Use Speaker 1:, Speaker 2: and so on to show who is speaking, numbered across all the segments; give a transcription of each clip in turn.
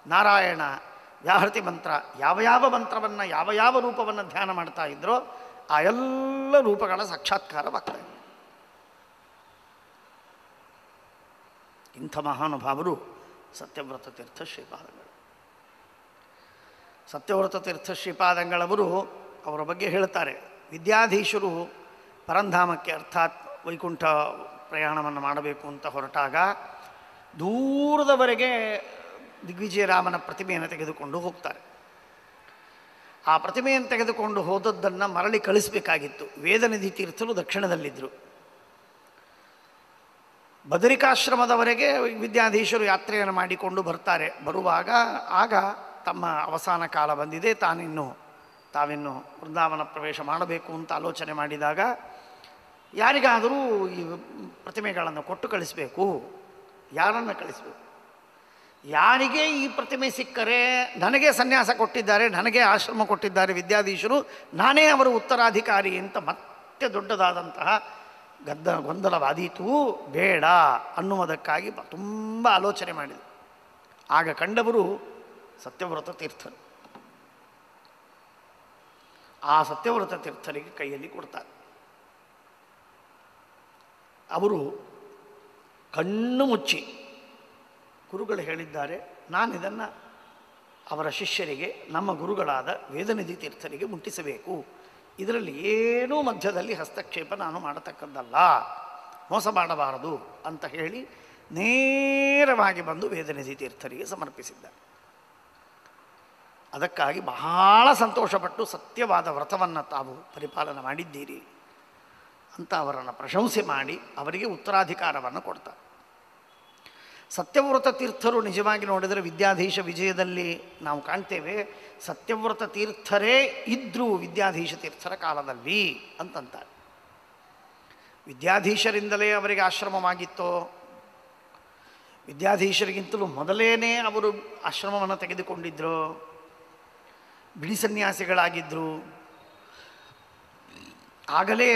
Speaker 1: ನಾರಾಯಣ ವ್ಯಾಹೃತಿ ಮಂತ್ರ ಯಾವ ಯಾವ ಮಂತ್ರವನ್ನು ಯಾವ ಯಾವ ರೂಪವನ್ನು ಧ್ಯಾನ ಮಾಡ್ತಾ ಇದ್ರೋ ಆ ಎಲ್ಲ ರೂಪಗಳ ಸಾಕ್ಷಾತ್ಕಾರವಾಗ್ತದೆ ಇಂಥ ಮಹಾನುಭಾವರು ಸತ್ಯವ್ರತ ತೀರ್ಥ ಶ್ರೀಪಾದಗಳು ಸತ್ಯವ್ರತ ತೀರ್ಥ ಶ್ರೀಪಾದಂಗಳವರು ಅವರ ಬಗ್ಗೆ ಹೇಳ್ತಾರೆ ವಿದ್ಯಾಧೀಶರು ಪರಂಧಾಮಕ್ಕೆ ಅರ್ಥಾತ್ ವೈಕುಂಠ ಪ್ರಯಾಣವನ್ನು ಮಾಡಬೇಕು ಅಂತ ಹೊರಟಾಗ ದೂರದವರೆಗೆ ದಿಗ್ವಿಜಯರಾಮನ ಪ್ರತಿಮೆಯನ್ನು ತೆಗೆದುಕೊಂಡು ಹೋಗ್ತಾರೆ ಆ ಪ್ರತಿಮೆಯನ್ನು ತೆಗೆದುಕೊಂಡು ಹೋದದ್ದನ್ನು ಮರಳಿ ಕಳಿಸಬೇಕಾಗಿತ್ತು ವೇದನಿಧಿ ತೀರ್ಥರು ದಕ್ಷಿಣದಲ್ಲಿದ್ದರು ಬದರಿಕಾಶ್ರಮದವರೆಗೆ ವಿದ್ಯಾಧೀಶರು ಯಾತ್ರೆಯನ್ನು ಮಾಡಿಕೊಂಡು ಬರ್ತಾರೆ ಬರುವಾಗ ಆಗ ತಮ್ಮ ಅವಸಾನ ಕಾಲ ಬಂದಿದೆ ತಾನಿನ್ನು ತಾವಿನ್ನು ವೃಂದಾವನ ಪ್ರವೇಶ ಮಾಡಬೇಕು ಅಂತ ಆಲೋಚನೆ ಮಾಡಿದಾಗ ಯಾರಿಗಾದರೂ ಈ ಪ್ರತಿಮೆಗಳನ್ನು ಕೊಟ್ಟು ಕಳಿಸಬೇಕು ಯಾರನ್ನು ಕಳಿಸಬೇಕು ಯಾರಿಗೆ ಈ ಪ್ರತಿಮೆ ಸಿಕ್ಕರೆ ನನಗೆ ಸನ್ಯಾಸ ಕೊಟ್ಟಿದ್ದಾರೆ ನನಗೆ ಆಶ್ರಮ ಕೊಟ್ಟಿದ್ದಾರೆ ವಿದ್ಯಾಧೀಶರು ನಾನೇ ಅವರ ಉತ್ತರಾಧಿಕಾರಿ ಅಂತ ಮತ್ತೆ ದೊಡ್ಡದಾದಂತಹ ಗದ್ದ ಗೊಂದಲವಾದೀತು ಬೇಡ ಅನ್ನುವುದಕ್ಕಾಗಿ ಬ- ತುಂಬ ಆಲೋಚನೆ ಮಾಡಿದರು ಆಗ ಕಂಡವರು ಸತ್ಯವ್ರತ ತೀರ್ಥರು ಆ ಸತ್ಯವ್ರತ ತೀರ್ಥರಿಗೆ ಕೈಯಲ್ಲಿ ಕೊಡ್ತಾರೆ ಅವರು ಕಣ್ಣು ಮುಚ್ಚಿ ಗುರುಗಳು ಹೇಳಿದ್ದಾರೆ ನಾನು ಇದನ್ನು ಅವರ ಶಿಷ್ಯರಿಗೆ ನಮ್ಮ ಗುರುಗಳಾದ ವೇದನಿಧಿ ತೀರ್ಥರಿಗೆ ಮುಟ್ಟಿಸಬೇಕು ಇದರಲ್ಲಿ ಏನೂ ಮಧ್ಯದಲ್ಲಿ ಹಸ್ತಕ್ಷೇಪ ನಾನು ಮಾಡತಕ್ಕದ್ದಲ್ಲ ಮೋಸ ಮಾಡಬಾರದು ಅಂತ ಹೇಳಿ ನೇರವಾಗಿ ಬಂದು ವೇದನಿಧಿ ತೀರ್ಥರಿಗೆ ಸಮರ್ಪಿಸಿದ್ದಾರೆ ಅದಕ್ಕಾಗಿ ಬಹಳ ಸಂತೋಷಪಟ್ಟು ಸತ್ಯವಾದ ವ್ರತವನ್ನು ತಾವು ಪರಿಪಾಲನೆ ಮಾಡಿದ್ದೀರಿ ಅಂತ ಅವರನ್ನು ಪ್ರಶಂಸೆ ಮಾಡಿ ಅವರಿಗೆ ಉತ್ತರಾಧಿಕಾರವನ್ನು ಕೊಡ್ತಾರೆ ಸತ್ಯವ್ರತ ತೀರ್ಥರು ನಿಜವಾಗಿ ನೋಡಿದರೆ ವಿದ್ಯಾಧೀಶ ವಿಜಯದಲ್ಲಿ ನಾವು ಕಾಣ್ತೇವೆ ಸತ್ಯವ್ರತ ತೀರ್ಥರೇ ಇದ್ದರು ವಿದ್ಯಾಧೀಶ ತೀರ್ಥರ ಕಾಲದಲ್ಲಿ ಅಂತಂತಾರೆ ವಿದ್ಯಾಧೀಶರಿಂದಲೇ ಅವರಿಗೆ ಆಶ್ರಮವಾಗಿತ್ತೋ ವಿದ್ಯಾಧೀಶರಿಗಿಂತಲೂ ಮೊದಲೇನೇ ಅವರು ಆಶ್ರಮವನ್ನು ತೆಗೆದುಕೊಂಡಿದ್ರು ಬಿಡಿ ಸನ್ಯಾಸಿಗಳಾಗಿದ್ದರು ಆಗಲೇ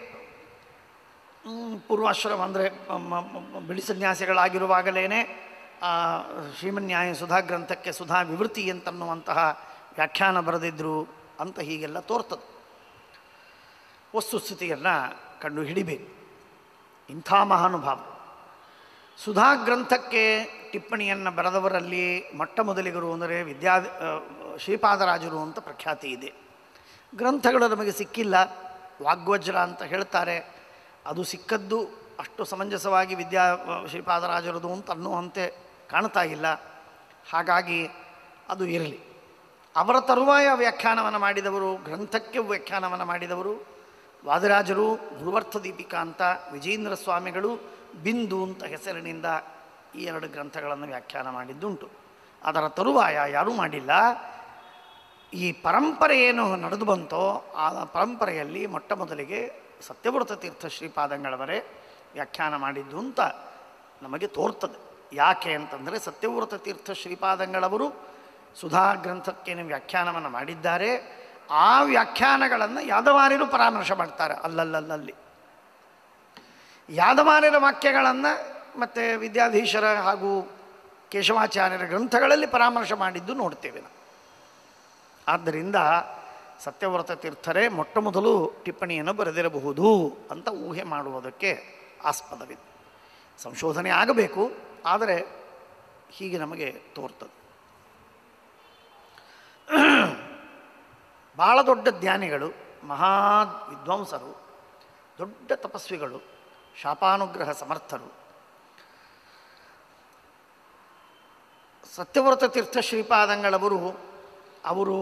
Speaker 1: ಮ್, ಪೂರ್ವಾಶ್ರಮ ಅಂದರೆ ಬಿಡಿ ಸನ್ಯಾಸಿಗಳಾಗಿರುವಾಗಲೇ ಶ್ರೀಮನ್ಯಾಯ ಸುಧಾ ಗ್ರಂಥಕ್ಕೆ ಸುಧಾ ವಿವೃತಿ ಅಂತನ್ನುವಂತಹ ವ್ಯಾಖ್ಯಾನ ಬರೆದಿದ್ರು ಅಂತ ಹೀಗೆಲ್ಲ ತೋರ್ತದೆ ವಸ್ತುಸ್ಥಿತಿಯನ್ನು ಕಂಡು ಹಿಡಿಬೇಕು ಇಂಥ ಮಹಾನುಭಾವರು ಸುಧಾ ಗ್ರಂಥಕ್ಕೆ ಟಿಪ್ಪಣಿಯನ್ನು ಬರೆದವರಲ್ಲಿ ಮೊಟ್ಟ ಮೊದಲಿಗರು ಅಂದರೆ ವಿದ್ಯಾ ಆ, ಶ್ರೀಪಾದರಾಜರು ಅಂತ ಪ್ರಖ್ಯಾತಿ ಇದೆ ಗ್ರಂಥಗಳು ನಮಗೆ ಸಿಕ್ಕಿಲ್ಲ ವಾಗ್ವಜ್ರ ಅಂತ ಹೇಳ್ತಾರೆ ಅದು ಸಿಕ್ಕದ್ದು ಅಷ್ಟು ಸಮಂಜಸವಾಗಿ ವಿದ್ಯಾ ಆ, ಶ್ರೀಪಾದರಾಜರದು ಅಂತ ಅನ್ನುವಂತೆ ಕಾಣ್ತಾ ಇಲ್ಲ ಹಾಗಾಗಿ ಅದು ಇರಲಿ ಅವರ ತರುವಾಯ ವ್ಯಾಖ್ಯಾನವನ್ನು ಮಾಡಿದವರು ಗ್ರಂಥಕ್ಕೆ ವ್ಯಾಖ್ಯಾನವನ್ನು ಮಾಡಿದವರು ವಾದರಾಜರು ಗುರುವರ್ಥ ದೀಪಿಕಾ ಅಂತ ವಿಜೇಂದ್ರ ಸ್ವಾಮಿಗಳು ಬಿಂದು ಅಂತ ಹೆಸರಿನಿಂದ ಈ ಎರಡು ಗ್ರಂಥಗಳನ್ನು ವ್ಯಾಖ್ಯಾನ ಮಾಡಿದ್ದುಂಟು ಅದರ ತರುವಾಯ ಯಾರೂ ಮಾಡಿಲ್ಲ ಈ ಪರಂಪರೆ ಏನು ನಡೆದು ಬಂತೋ ಆ ಪರಂಪರೆಯಲ್ಲಿ ಮೊಟ್ಟ ಮೊದಲಿಗೆ ಸತ್ಯವ್ರತ ತೀರ್ಥ ಶ್ರೀಪಾದಂಗಳವರೇ ವ್ಯಾಖ್ಯಾನ ಮಾಡಿದ್ದು ಅಂತ ನಮಗೆ ತೋರ್ತದೆ ಯಾಕೆ ಅಂತಂದರೆ ಸತ್ಯವ್ರತ ತೀರ್ಥ ಶ್ರೀಪಾದಂಗಳವರು ಸುಧಾ ಗ್ರಂಥಕ್ಕೇನು ವ್ಯಾಖ್ಯಾನವನ್ನು ಮಾಡಿದ್ದಾರೆ ಆ ವ್ಯಾಖ್ಯಾನಗಳನ್ನು ಯಾದವಾರ್ಯರು ಪರಾಮರ್ಶೆ ಮಾಡ್ತಾರೆ ಅಲ್ಲಲ್ಲಲ್ಲಿ ಯಾದವಾರ್ಯರ ವಾಕ್ಯಗಳನ್ನು ಮತ್ತು ವಿದ್ಯಾಧೀಶರ ಹಾಗೂ ಕೇಶವಾಚಾರ್ಯರ ಗ್ರಂಥಗಳಲ್ಲಿ ಪರಾಮರ್ಶೆ ಮಾಡಿದ್ದು ನೋಡ್ತೇವೆ ನಾವು ಆದ್ದರಿಂದ ಸತ್ಯವ್ರತ ತೀರ್ಥರೇ ಮೊಟ್ಟ ಮೊದಲು ಟಿಪ್ಪಣಿಯನ್ನು ಬರೆದಿರಬಹುದು ಅಂತ ಊಹೆ ಮಾಡುವುದಕ್ಕೆ ಆಸ್ಪದವಿದೆ ಸಂಶೋಧನೆ ಆಗಬೇಕು ಆದರೆ ಹೀಗೆ ನಮಗೆ ತೋರ್ತದೆ ಭಾಳ ದೊಡ್ಡ ಜ್ಞಾನಿಗಳು ಮಹಾ ವಿದ್ವಾಂಸರು ದೊಡ್ಡ ತಪಸ್ವಿಗಳು ಶಾಪಾನುಗ್ರಹ ಸಮರ್ಥರು ಸತ್ಯವ್ರತ ತೀರ್ಥ ಶ್ರೀಪಾದಂಗಳವರು ಅವರು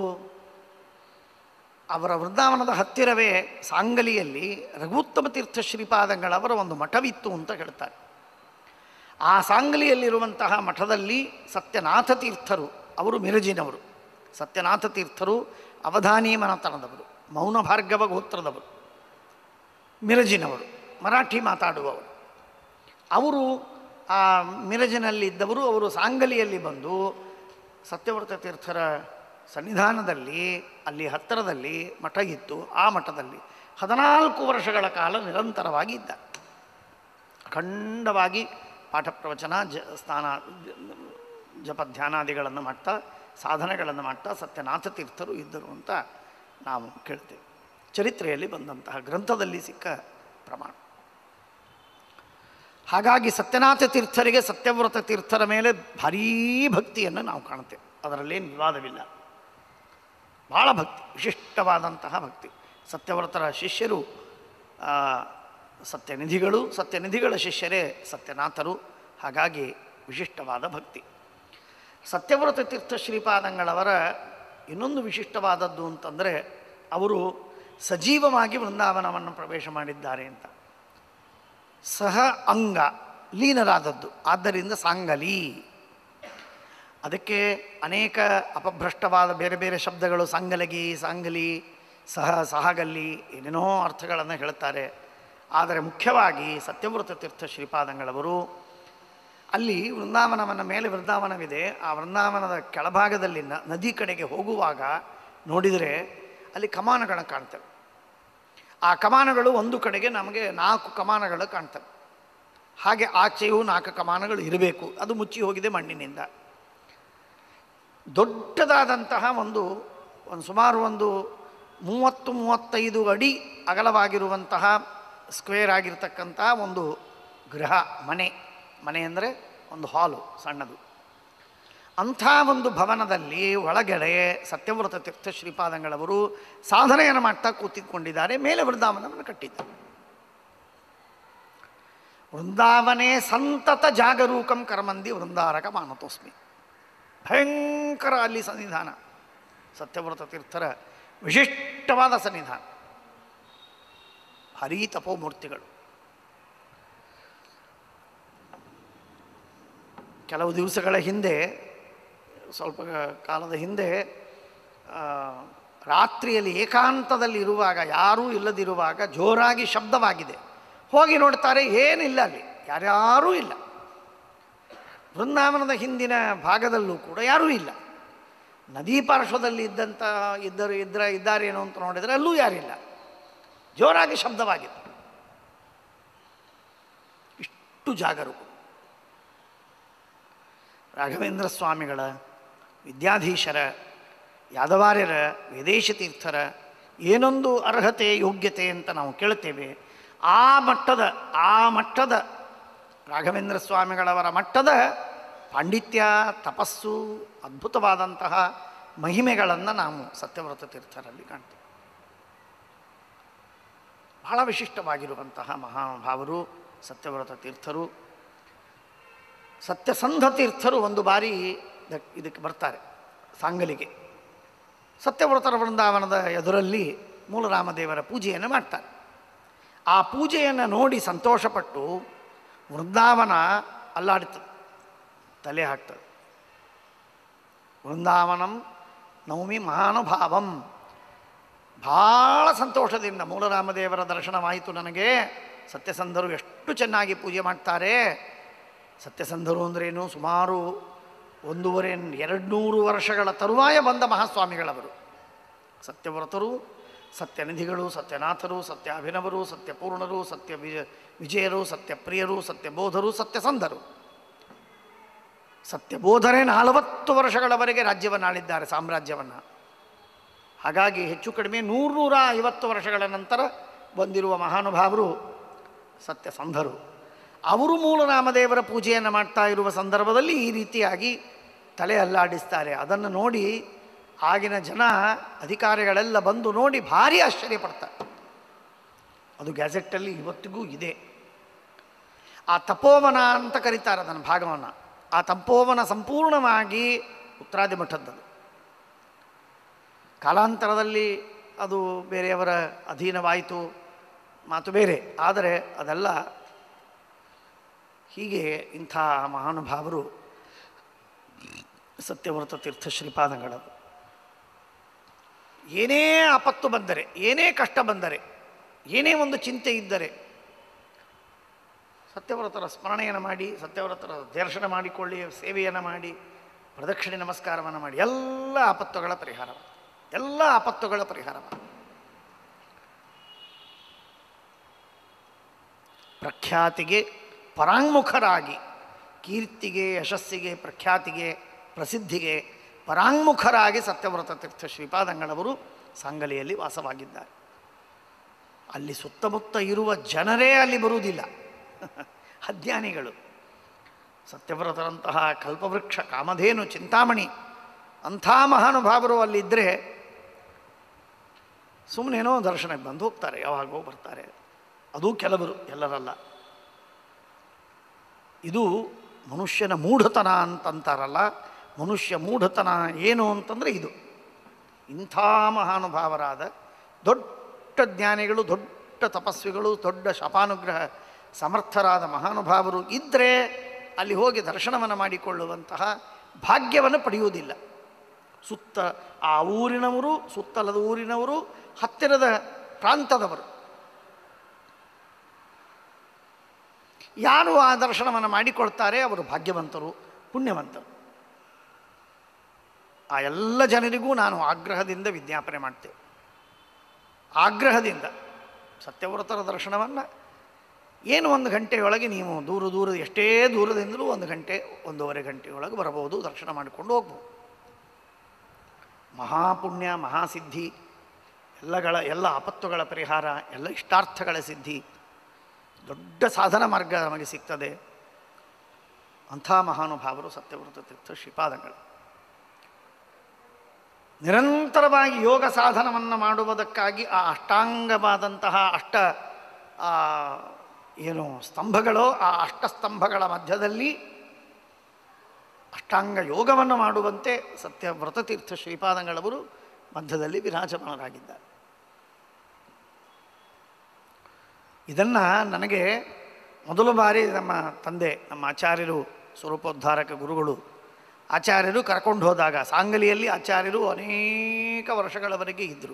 Speaker 1: ಅವರ ವೃಂದಾವನದ ಹತ್ತಿರವೇ ಸಾಂಗಲಿಯಲ್ಲಿ ರಘುತ್ತಮ ತೀರ್ಥ ಶ್ರೀಪಾದಂಗಳವರ ಒಂದು ಮಠವಿತ್ತು ಅಂತ ಹೇಳ್ತಾರೆ ಆ ಸಾಂಗಲಿಯಲ್ಲಿರುವಂತಹ ಮಠದಲ್ಲಿ ಸತ್ಯನಾಥ ತೀರ್ಥರು ಅವರು ಮಿರಜಿನವರು ಸತ್ಯನಾಥ ತೀರ್ಥರು ಅವಧಾನಿ ಮನತನದವರು ಮೌನ ಭಾರ್ಗವ ಗೋತ್ರದವರು ಮಿರಜಿನವರು ಮರಾಠಿ ಮಾತಾಡುವವರು ಅವರು ಆ ಮಿರಜಿನಲ್ಲಿದ್ದವರು ಅವರು ಸಾಂಗಲಿಯಲ್ಲಿ ಬಂದು ಸತ್ಯವ್ರತ ತೀರ್ಥರ ಸನ್ನಿಧಾನದಲ್ಲಿ ಅಲ್ಲಿ ಹತ್ತಿರದಲ್ಲಿ ಮಠ ಇತ್ತು ಆ ಮಠದಲ್ಲಿ ಹದಿನಾಲ್ಕು ವರ್ಷಗಳ ಕಾಲ ನಿರಂತರವಾಗಿ ಇದ್ದ ಅಖಂಡವಾಗಿ ಪಾಠ ಪ್ರವಚನ ಜ ಸ್ನಾನ ಜಪ ಧ್ಯಾನಾದಿಗಳನ್ನು ಮಾಡ್ತಾ ಸಾಧನೆಗಳನ್ನು ಮಾಡ್ತಾ ಸತ್ಯನಾಥ ತೀರ್ಥರು ಇದ್ದರು ಅಂತ ನಾವು ಕೇಳ್ತೇವೆ ಚರಿತ್ರೆಯಲ್ಲಿ ಬಂದಂತಹ ಗ್ರಂಥದಲ್ಲಿ ಸಿಕ್ಕ ಪ್ರಮಾಣ ಹಾಗಾಗಿ ಸತ್ಯನಾಥ ತೀರ್ಥರಿಗೆ ಸತ್ಯವ್ರತ ತೀರ್ಥರ ಮೇಲೆ ಭಾರೀ ಭಕ್ತಿಯನ್ನು ನಾವು ಕಾಣ್ತೇವೆ ಅದರಲ್ಲೇನು ವಿವಾದವಿಲ್ಲ ಭಾಳ ಭಕ್ತಿ ವಿಶಿಷ್ಟವಾದಂತಹ ಭಕ್ತಿ ಸತ್ಯವ್ರತರ ಶಿಷ್ಯರು ಆ, ಸತ್ಯನಿಧಿಗಳು ಸತ್ಯನಿಧಿಗಳ ಶಿಷ್ಯರೇ ಸತ್ಯನಾಥರು ಹಾಗಾಗಿ ವಿಶಿಷ್ಟವಾದ ಭಕ್ತಿ ಸತ್ಯವ್ರತ ತೀರ್ಥ ಶ್ರೀಪಾದಂಗಳವರ ಇನ್ನೊಂದು ವಿಶಿಷ್ಟವಾದದ್ದು ಅಂತಂದರೆ ಅವರು ಸಜೀವವಾಗಿ ವೃಂದಾವನವನ್ನು ಪ್ರವೇಶ ಮಾಡಿದ್ದಾರೆ ಅಂತ ಸಹ ಅಂಗ ಲೀನರಾದದ್ದು ಆದ್ದರಿಂದ ಸಾಂಗಲಿ ಅದಕ್ಕೆ ಅನೇಕ ಅಪಭ್ರಷ್ಟವಾದ ಬೇರೆ ಬೇರೆ ಶಬ್ದಗಳು ಸಾಂಗಲಗಿ ಸಾಂಗಲಿ ಸಹ ಸಹಗಲ್ಲಿ ಏನೇನೋ ಅರ್ಥಗಳನ್ನು ಹೇಳ್ತಾರೆ ಆದರೆ ಮುಖ್ಯವಾಗಿ ಸತ್ಯವ್ರತ ತೀರ್ಥ ಶ್ರೀಪಾದಂಗಳವರು ಅಲ್ಲಿ ವೃಂದಾವನವನ ಮೇಲೆ ವೃಂದಾವನವಿದೆ ಆ ವೃಂದಾವನದ ಕೆಳಭಾಗದಲ್ಲಿ ನ- ನದಿ ಕಡೆಗೆ ಹೋಗುವಾಗ ನೋಡಿದರೆ ಅಲ್ಲಿ ಕಮಾನಗಳು ಕಾಣ್ತವೆ ಆ ಕಮಾನಗಳು ಒಂದು ಕಡೆಗೆ ನಮಗೆ ನಾಲ್ಕು ಕಮಾನಗಳು ಕಾಣ್ತವೆ ಹಾಗೆ ಆಚೆಯೂ ನಾಲ್ಕು ಕಮಾನಗಳು ಇರಬೇಕು ಅದು ಮುಚ್ಚಿ ಹೋಗಿದೆ ಮಣ್ಣಿನಿಂದ ದೊಡ್ಡದಾದಂತಹ ಒಂದು ಒಂದು ಸುಮಾರು ಒಂದು ಮೂವತ್ತು ಮೂವತ್ತೈದು ಅಡಿ ಅಗಲವಾಗಿರುವಂತಹ ಸ್ಕ್ವೇರ್ ಆಗಿರ್ತಕ್ಕಂತಹ ಒಂದು ಗೃಹ ಮನೆ ಮನೆ ಅಂದರೆ ಒಂದು ಹಾಲು ಸಣ್ಣದು ಅಂಥ ಒಂದು ಭವನದಲ್ಲಿ ಒಳಗಡೆ ಸತ್ಯವ್ರತ ತೀರ್ಥ ಶ್ರೀಪಾದಂಗಳವರು ಸಾಧನೆಯನ್ನು ಮಾಡ್ತಾ ಕೂತಿಕೊಂಡಿದ್ದಾರೆ ಮೇಲೆ ವೃಂದಾವನವನ್ನು ಕಟ್ಟಿದ್ದಾರೆ ವೃಂದಾವನೇ ಸಂತತ ಜಾಗರೂಕಂ ಕರ್ಮಂದಿ ವೃಂದಾರಕ ಮಾನತೋಸ್ಮಿ ಭಯಂಕರ ಅಲ್ಲಿ ಸನ್ನಿಧಾನ ಸತ್ಯವ್ರತ ತೀರ್ಥರ ವಿಶಿಷ್ಟವಾದ ಸನ್ನಿಧಾನ ಭಾರೀ ತಪೋಮೂರ್ತಿಗಳು ಕೆಲವು ದಿವಸಗಳ ಹಿಂದೆ ಸ್ವಲ್ಪ ಕಾಲದ ಹಿಂದೆ ಆ, ರಾತ್ರಿಯಲ್ಲಿ ಏಕಾಂತದಲ್ಲಿ ಇರುವಾಗ ಯಾರೂ ಇಲ್ಲದಿರುವಾಗ ಜೋರಾಗಿ ಶಬ್ದವಾಗಿದೆ ಹೋಗಿ ನೋಡ್ತಾರೆ ಏನಿಲ್ಲ ಅಲ್ಲಿ ಯಾರ್ಯಾರೂ ಇಲ್ಲ ವೃಂದಾವನದ ಹಿಂದಿನ ಭಾಗದಲ್ಲೂ ಕೂಡ ಯಾರೂ ಇಲ್ಲ ನದಿ ಪಾರ್ಶ್ವದಲ್ಲಿ ಇದ್ದಂಥ ಇದ್ದರು ಇದ್ರ ಇದ್ದಾರೇನೋ ಅಂತ ನೋಡಿದರೆ ಅಲ್ಲೂ ಯಾರಿಲ್ಲ ಜೋರಾಗಿ ಶಬ್ದವಾಗಿದೆ ಇಷ್ಟು ಜಾಗರೂಕರು ರಾಘವೇಂದ್ರ ಸ್ವಾಮಿಗಳ ವಿದ್ಯಾಧೀಶರ ಯಾದವಾರ್ಯರ ವೇದೇಶ ತೀರ್ಥರ ಏನೊಂದು ಅರ್ಹತೆ ಯೋಗ್ಯತೆ ಅಂತ ನಾವು ಕೇಳ್ತೇವೆ ಆ ಮಟ್ಟದ ಆ ಮಟ್ಟದ ರಾಘವೇಂದ್ರ ಸ್ವಾಮಿಗಳವರ ಮಟ್ಟದ ಪಾಂಡಿತ್ಯ ತಪಸ್ಸು ಅದ್ಭುತವಾದಂತಹ ಮಹಿಮೆಗಳನ್ನು ನಾವು ಸತ್ಯವ್ರತ ತೀರ್ಥರಲ್ಲಿ ಕಾಣ್ತೇವೆ ಬಹಳ ವಿಶಿಷ್ಟವಾಗಿರುವಂತಹ ಮಹಾನುಭಾವರು ಸತ್ಯವ್ರತ ತೀರ್ಥರು ಸತ್ಯಸಂಧ ತೀರ್ಥರು ಒಂದು ಬಾರಿ ಇದಕ್- ಇದಕ್ಕೆ ಬರ್ತಾರೆ ಸಾಂಗಲಿಗೆ ಸತ್ಯವ್ರತರ ವೃಂದಾವನದ ಎದುರಲ್ಲಿ ಮೂಲರಾಮದೇವರ ಪೂಜೆಯನ್ನು ಮಾಡ್ತಾರೆ ಆ ಪೂಜೆಯನ್ನು ನೋಡಿ ಸಂತೋಷಪಟ್ಟು ವೃಂದಾವನ ಅಲ್ಲಾಡ್ತದೆ ತಲೆ ಹಾಕ್ತದೆ ವೃಂದಾವನಂ ನವಮಿ ಮಹಾನುಭಾವಂ ಭಾಳ ಸಂತೋಷದಿಂದ ಮೂಲರಾಮದೇವರ ದರ್ಶನವಾಯಿತು ನನಗೆ ಸತ್ಯಸಂಧರು ಎಷ್ಟು ಚೆನ್ನಾಗಿ ಪೂಜೆ ಮಾಡ್ತಾರೆ ಸತ್ಯಸಂಧರು ಅಂದ್ರೇನು ಸುಮಾರು ಒಂದೂವರೆ ಎರಡು ನೂರು ವರ್ಷಗಳ ತರುವಾಯ ಬಂದ ಮಹಾಸ್ವಾಮಿಗಳವರು ಸತ್ಯವ್ರತರು ಸತ್ಯನಿಧಿಗಳು ಸತ್ಯನಾಥರು ಸತ್ಯಾಭಿನವರು ಸತ್ಯಪೂರ್ಣರು ಸತ್ಯ ವಿಜ ವಿಜಯರು ಸತ್ಯಪ್ರಿಯರು ಸತ್ಯಬೋಧರು ಸತ್ಯಸಂಧರು ಸತ್ಯಬೋಧರೇ ನಲವತ್ತು ವರ್ಷಗಳವರೆಗೆ ರಾಜ್ಯವನ್ನು ಆಳಿದ್ದಾರೆ ಸಾಮ್ರಾಜ್ಯವನ್ನು ಹಾಗಾಗಿ ಹೆಚ್ಚು ಕಡಿಮೆ ನೂರ್ನೂರ ಐವತ್ತು ವರ್ಷಗಳ ನಂತರ ಬಂದಿರುವ ಮಹಾನುಭಾವರು ಸತ್ಯಸಂಧರು ಅವರು ಮೂಲರಾಮದೇವರ ಪೂಜೆಯನ್ನು ಮಾಡ್ತಾ ಇರುವ ಸಂದರ್ಭದಲ್ಲಿ ಈ ರೀತಿಯಾಗಿ ತಲೆ ಅಲ್ಲಾಡಿಸ್ತಾರೆ ಅದನ್ನು ನೋಡಿ ಆಗಿನ ಜನ ಅಧಿಕಾರಿಗಳೆಲ್ಲ ಬಂದು ನೋಡಿ ಭಾರಿ ಆಶ್ಚರ್ಯಪಡ್ತಾರೆ ಅದು ಗ್ಯಾಜೆಟ್ಟಲ್ಲಿ ಇವತ್ತಿಗೂ ಇದೆ ಆ ತಪೋವನ ಅಂತ ಕರೀತಾರೆ ಅದನ್ನು ಭಾಗವನ್ನು ಆ ತಪೋವನ ಸಂಪೂರ್ಣವಾಗಿ ಉತ್ತರಾದಿ ಮಠದ್ದದು ಕಾಲಾಂತರದಲ್ಲಿ ಅದು ಬೇರೆಯವರ ಅಧೀನವಾಯಿತು ಮಾತು ಬೇರೆ ಆದರೆ ಅದೆಲ್ಲ ಹೀಗೆ ಇಂಥ ಮಹಾನುಭಾವರು ಸತ್ಯವ್ರತ ತೀರ್ಥ ಶ್ರೀಪಾದಂಗಳರು ಏನೇ ಆಪತ್ತು ಬಂದರೆ ಏನೇ ಕಷ್ಟ ಬಂದರೆ ಏನೇ ಒಂದು ಚಿಂತೆ ಇದ್ದರೆ ಸತ್ಯವ್ರತರ ಸ್ಮರಣೆಯನ್ನು ಮಾಡಿ ಸತ್ಯವ್ರತರ ದರ್ಶನ ಮಾಡಿಕೊಳ್ಳಿ ಸೇವೆಯನ್ನು ಮಾಡಿ ಪ್ರದಕ್ಷಿಣೆ ನಮಸ್ಕಾರವನ್ನು ಮಾಡಿ ಎಲ್ಲ ಆಪತ್ತುಗಳ ಪರಿಹಾರ ಎಲ್ಲ ಆಪತ್ತುಗಳ ಪರಿಹಾರ ಪ್ರಖ್ಯಾತಿಗೆ ಪರಾಂಗುಖರಾಗಿ ಕೀರ್ತಿಗೆ ಯಶಸ್ಸಿಗೆ ಪ್ರಖ್ಯಾತಿಗೆ ಪ್ರಸಿದ್ಧಿಗೆ ಪರಾಂಗುಖರಾಗಿ ಸತ್ಯವ್ರತ ತೀರ್ಥ ಶ್ರೀಪಾದಂಗಳವರು ಸಾಂಗಲಿಯಲ್ಲಿ ವಾಸವಾಗಿದ್ದಾರೆ ಅಲ್ಲಿ ಸುತ್ತಮುತ್ತ ಇರುವ ಜನರೇ ಅಲ್ಲಿ ಬರುವುದಿಲ್ಲ ಅಜ್ಞಾನಿಗಳು ಸತ್ಯವ್ರತರಂತಹ ಕಲ್ಪವೃಕ್ಷ ಕಾಮಧೇನು ಚಿಂತಾಮಣಿ ಅಂಥ ಮಹಾನುಭಾವರು ಅಲ್ಲಿದ್ದರೆ ಸುಮ್ಮನೇನೋ ದರ್ಶನಕ್ಕೆ ಬಂದು ಹೋಗ್ತಾರೆ ಯಾವಾಗೋ ಬರ್ತಾರೆ ಅದು ಕೆಲವರು ಎಲ್ಲರಲ್ಲ ಇದು ಮನುಷ್ಯನ ಮೂಢತನ ಅಂತಂತಾರಲ್ಲ ಮನುಷ್ಯ ಮೂಢತನ ಏನು ಅಂತಂದರೆ ಇದು ಇಂಥ ಮಹಾನುಭಾವರಾದ ದೊಡ್ಡ ಜ್ಞಾನಿಗಳು ದೊಡ್ಡ ತಪಸ್ವಿಗಳು ದೊಡ್ಡ ಶಪಾನುಗ್ರಹ ಸಮರ್ಥರಾದ ಮಹಾನುಭಾವರು ಇದ್ದರೆ ಅಲ್ಲಿ ಹೋಗಿ ದರ್ಶನವನ್ನು ಮಾಡಿಕೊಳ್ಳುವಂತಹ ಭಾಗ್ಯವನ್ನು ಪಡೆಯುವುದಿಲ್ಲ ಸುತ್ತ ಆ ಊರಿನವರು ಸುತ್ತಲದ ಊರಿನವರು ಹತ್ತಿರದ ಪ್ರಾಂತದವರು ಯಾರು ಆ ದರ್ಶನವನ್ನು ಮಾಡಿಕೊಳ್ತಾರೆ ಅವರು ಭಾಗ್ಯವಂತರು ಪುಣ್ಯವಂತರು ಆ ಎಲ್ಲ ಜನರಿಗೂ ನಾನು ಆಗ್ರಹದಿಂದ ವಿಜ್ಞಾಪನೆ ಮಾಡ್ತೇವೆ ಆಗ್ರಹದಿಂದ ಸತ್ಯವ್ರತರ ದರ್ಶನವನ್ನು ಏನು ಒಂದು ಗಂಟೆಯೊಳಗೆ ನೀವು ದೂರ ದೂರ ಎಷ್ಟೇ ದೂರದಿಂದಲೂ ಒಂದು ಗಂಟೆ ಒಂದೂವರೆ ಗಂಟೆಯೊಳಗೆ ಬರಬಹುದು ದರ್ಶನ ಮಾಡಿಕೊಂಡು ಹೋಗ್ಬೋದು ಮಹಾಪುಣ್ಯ ಮಹಾಸಿದ್ಧಿ ಎಲ್ಲಗಳ ಎಲ್ಲ ಆಪತ್ತುಗಳ ಪರಿಹಾರ ಎಲ್ಲ ಇಷ್ಟಾರ್ಥಗಳ ಸಿದ್ಧಿ ದೊಡ್ಡ ಸಾಧನ ಮಾರ್ಗ ನಮಗೆ ಸಿಗ್ತದೆ ಅಂಥ ಮಹಾನುಭಾವರು ಸತ್ಯವ್ರತ ತೀರ್ಥ ಶ್ರೀಪಾದಗಳು ನಿರಂತರವಾಗಿ ಯೋಗ ಸಾಧನವನ್ನು ಮಾಡುವುದಕ್ಕಾಗಿ ಆ ಅಷ್ಟಾಂಗವಾದಂತಹ ಅಷ್ಟ ಆ, ಏನು ಸ್ತಂಭಗಳು ಆ ಅಷ್ಟಸ್ತಂಭಗಳ ಮಧ್ಯದಲ್ಲಿ ಅಷ್ಟಾಂಗ ಯೋಗವನ್ನು ಮಾಡುವಂತೆ ಸತ್ಯವ್ರತತೀರ್ಥ ಶ್ರೀಪಾದಂಗಳವರು ಮಧ್ಯದಲ್ಲಿ ವಿರಾಜಮಾನರಾಗಿದ್ದಾರೆ ಇದನ್ನು ನನಗೆ ಮೊದಲ ಬಾರಿ ನಮ್ಮ ತಂದೆ ನಮ್ಮ ಆಚಾರ್ಯರು ಸ್ವರೂಪೋದ್ಧಾರಕ ಗುರುಗಳು ಆಚಾರ್ಯರು ಕರ್ಕೊಂಡು ಹೋದಾಗ ಸಾಂಗಲಿಯಲ್ಲಿ ಆಚಾರ್ಯರು ಅನೇಕ ವರ್ಷಗಳವರೆಗೆ ಇದ್ದರು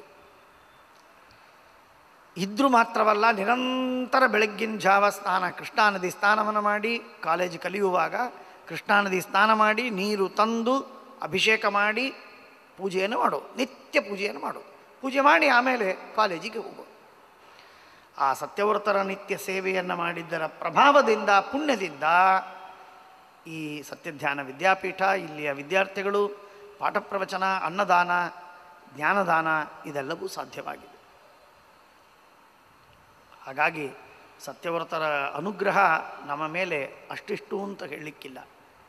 Speaker 1: ಇದ್ದರೂ ಮಾತ್ರವಲ್ಲ ನಿರಂತರ ಬೆಳಗ್ಗಿನ ಜಾವ ಸ್ನಾನ ಕೃಷ್ಣಾ ನದಿ ಸ್ನಾನವನ್ನು ಮಾಡಿ ಕಾಲೇಜ್ ಕಲಿಯುವಾಗ ಕೃಷ್ಣಾ ನದಿ ಸ್ನಾನ ಮಾಡಿ ನೀರು ತಂದು ಅಭಿಷೇಕ ಮಾಡಿ ಪೂಜೆಯನ್ನು ಮಾಡು ನಿತ್ಯ ಪೂಜೆಯನ್ನು ಮಾಡು ಪೂಜೆ ಮಾಡಿ ಆಮೇಲೆ ಕಾಲೇಜಿಗೆ ಹೋಗು ಆ ಸತ್ಯವ್ರತರ ನಿತ್ಯ ಸೇವೆಯನ್ನು ಮಾಡಿದ್ದರ ಪ್ರಭಾವದಿಂದ ಪುಣ್ಯದಿಂದ ಈ ಸತ್ಯಧ್ಯಾನ ವಿದ್ಯಾಪೀಠ ಇಲ್ಲಿಯ ವಿದ್ಯಾರ್ಥಿಗಳು ಪಾಠ ಪ್ರವಚನ ಅನ್ನದಾನ ಜ್ಞಾನದಾನ ಇದೆಲ್ಲವೂ ಸಾಧ್ಯವಾಗಿದೆ ಹಾಗಾಗಿ ಸತ್ಯವ್ರತರ ಅನುಗ್ರಹ ನಮ್ಮ ಮೇಲೆ ಅಷ್ಟಿಷ್ಟು ಅಂತ ಹೇಳಲಿಕ್ಕಿಲ್ಲ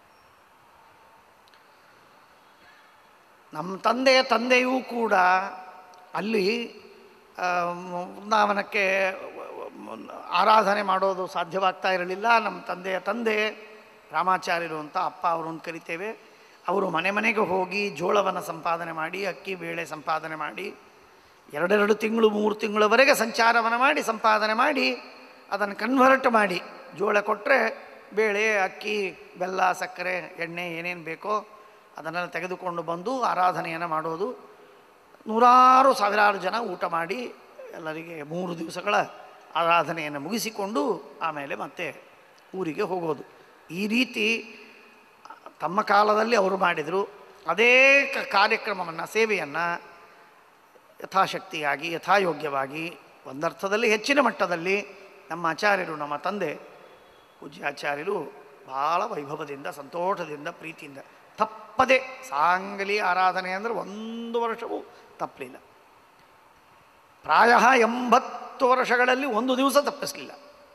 Speaker 1: ನಮ್ಮ ತಂದೆಯ ತಂದೆಯೂ ಕೂಡ ಅಲ್ಲಿ ಆ, ವೃಂದಾವನಕ್ಕೆ ಆರಾಧನೆ ಮಾಡೋದು ಸಾಧ್ಯವಾಗ್ತಾ ಇರಲಿಲ್ಲ ನಮ್ಮ ತಂದೆಯ ತಂದೆ ರಾಮಾಚಾರ್ಯರು ಅಂತ ಅಪ್ಪ ಅವರು ಅಂತ ಕರಿತೇವೆ ಅವರು ಮನೆ ಮನೆಗೆ ಹೋಗಿ ಜೋಳವನ್ನು ಸಂಪಾದನೆ ಮಾಡಿ ಅಕ್ಕಿ ಬೇಳೆ ಸಂಪಾದನೆ ಮಾಡಿ ಎರಡೆರಡು ತಿಂಗಳು ಮೂರು ತಿಂಗಳವರೆಗೆ ಸಂಚಾರವನ್ನು ಮಾಡಿ ಸಂಪಾದನೆ ಮಾಡಿ ಅದನ್ನು ಕನ್ವರ್ಟ್ ಮಾಡಿ ಜೋಳ ಕೊಟ್ಟರೆ ಬೇಳೆ ಅಕ್ಕಿ ಬೆಲ್ಲ ಸಕ್ಕರೆ ಎಣ್ಣೆ ಏನೇನು ಬೇಕೋ ಅದನ್ನೆಲ್ಲ ತೆಗೆದುಕೊಂಡು ಬಂದು ಆರಾಧನೆಯನ್ನು ಮಾಡೋದು ನೂರಾರು ಸಾವಿರಾರು ಜನ ಊಟ ಮಾಡಿ ಎಲ್ಲರಿಗೆ ಮೂರು ದಿವಸಗಳ ಆರಾಧನೆಯನ್ನು ಮುಗಿಸಿಕೊಂಡು ಆಮೇಲೆ ಮತ್ತೆ ಊರಿಗೆ ಹೋಗೋದು ಈ ರೀತಿ ತಮ್ಮ ಕಾಲದಲ್ಲಿ ಅವರು ಮಾಡಿದರು ಅದೇ ಕ ಕಾರ್ಯಕ್ರಮವನ್ನು ಸೇವೆಯನ್ನು ಯಥಾಶಕ್ತಿಯಾಗಿ ಯಥಾಯೋಗ್ಯವಾಗಿ ಒಂದರ್ಥದಲ್ಲಿ ಹೆಚ್ಚಿನ ಮಟ್ಟದಲ್ಲಿ ನಮ್ಮ ಆಚಾರ್ಯರು ನಮ್ಮ ತಂದೆ ಪೂಜ್ಯ ಆಚಾರ್ಯರು ಭಾಳ ವೈಭವದಿಂದ ಸಂತೋಷದಿಂದ ಪ್ರೀತಿಯಿಂದ ತಪ್ಪದೆ ಸಾಂಗಲಿ ಆರಾಧನೆ ಅಂದರೆ ಒಂದು ವರ್ಷವೂ ತಪ್ಪಲಿಲ್ಲ ಪ್ರಾಯ ಎಂಬತ್ತು ವರ್ಷಗಳಲ್ಲಿ ಒಂದು ದಿವಸ ತಪ್ಪಿಸಲಿಲ್ಲ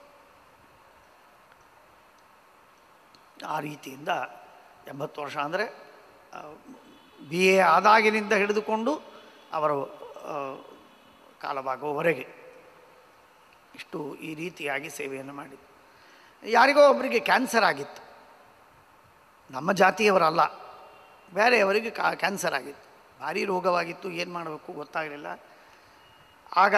Speaker 1: ಆ ರೀತಿಯಿಂದ ಎಂಬತ್ತು ವರ್ಷ ಅಂದರೆ ಬಿ ಎ ಆದಾಗಿನಿಂದ ಹಿಡಿದುಕೊಂಡು ಅವರು ಆ, ಕಾಲವಾಗುವವರೆಗೆ ಇಷ್ಟು ಈ ರೀತಿಯಾಗಿ ಸೇವೆಯನ್ನು ಮಾಡಿದ್ದು ಯಾರಿಗೋ ಒಬ್ಬರಿಗೆ ಕ್ಯಾನ್ಸರ್ ಆಗಿತ್ತು ನಮ್ಮ ಜಾತಿಯವರಲ್ಲ ಬೇರೆಯವರಿಗೆ ಕಾ ಕ್ಯಾನ್ಸರ್ ಆಗಿತ್ತು ಭಾರಿ ರೋಗವಾಗಿತ್ತು ಏನು ಮಾಡಬೇಕು ಗೊತ್ತಾಗಲಿಲ್ಲ ಆಗ